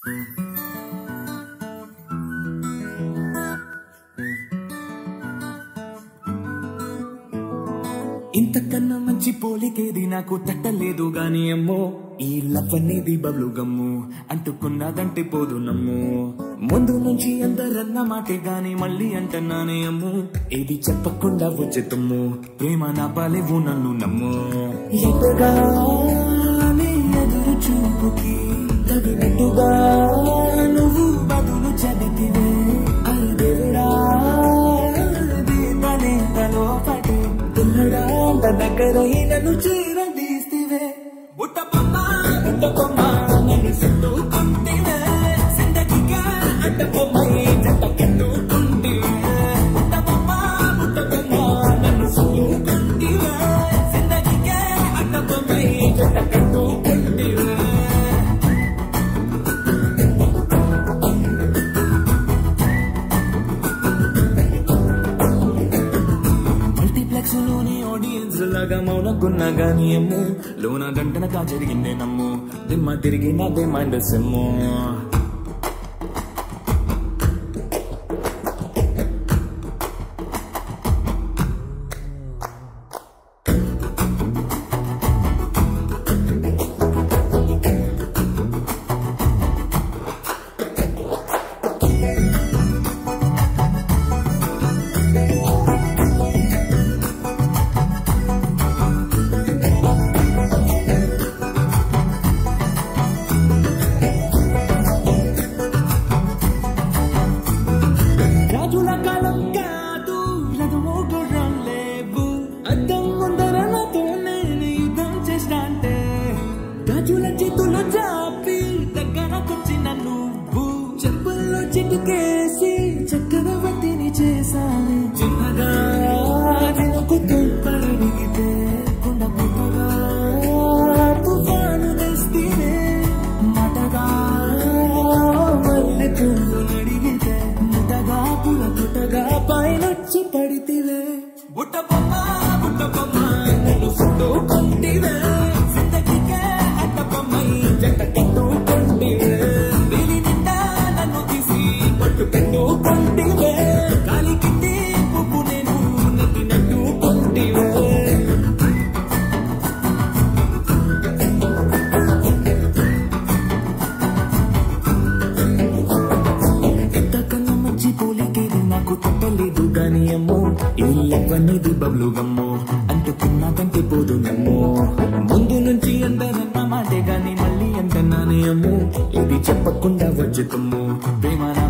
ఇంతకన్నా మంచి పోలికేది నాకు తట్టలేదు గాని అమ్మో ఈ లవ్ అనేది బబ్లు గమ్ము అంటుకున్నదంటే పోదు నమ్ము ముందు నుంచి అందరన్న మాటే గాని మళ్ళీ అంటున్నానే అమ్ము ఏది చెప్పకుండా వచ్చేతమ్ము ప్రేమ నా బాలేవు నన్ను నమ్ము ఎదురుగానే ఎదురు చూపుకి తగినట్టుగా నువ్వు బదులు చదివితే అరుదేవుడా దీపనే తలో పడి పిల్లడా దగ్గర నన్ను చీరదీస్తివే బుట్ట బొమ్మ బుట్ట బొమ్మ నన్ను చుట్టుకుంటివే జిందగీగా అడ్డ బొమ్మ జంట కెన్నుకుంటివే బుట్ట బొమ్మ బుట్ట బొమ్మ నన్ను చుట్టుకుంటివే జిందగీగా అడ్డ బొమ్మ జంట కెన్నుకుంటివే మల్టీప్లెక్స్ లోని ఆడియన్స్ లాగా మౌనకున్నా గానీ అమ్ము లోన గంటనగా జరిగిందే నమ్ము దిమ్మ తిరిగి నాదే మైండ్ సిమ్ము రాజుల కాలం కాదు రథమో గుర్రం లేవు అద్దం ముందర నాతో నేను యుద్ధం చేస్తా అంటే రాజుల చేతులు చాపి దగ్గరకొచ్చిన నువ్వు చెప్పుల్లో చిటికేసి చక్రవర్తిని చేశాను చిన్నగా నాకు తుంపరడిగితే కొండ పుట్టగా తుఫాను తెస్తే మటగా మల్లె పువ్వు నడిగితే ముటగా పుల పుటగా పైనొచ్చి పడితివే బుట్ట బొమ్మ బుట్ట బొమ్మ నన్ను చుట్టుకుంటివే జిందగీకే అడ్డ బొమ్మ జంట కట్టుకుంటివే వేలి నిండా నన్ను తీసి పట్టు కట్టుకుంటివే గాలి కిట్టి పువ్వు నేను నెట్టినట్టు కొంటివే ఎంతకన్నా మంచి పోలికేది నాకు తప్పలేదు గాని అమ్మో ఈ లవ్వనేది బబ్లు గమ్మో అంటుకున్నాకంటే పోదు నమ్మో ముందు నుంచి అందరన్న మాటే గాని మళ్ళీ అంటున్నానే అమ్మో ఇది చెప్పకుండా వచ్చుతమ్ము ప్రేమ నా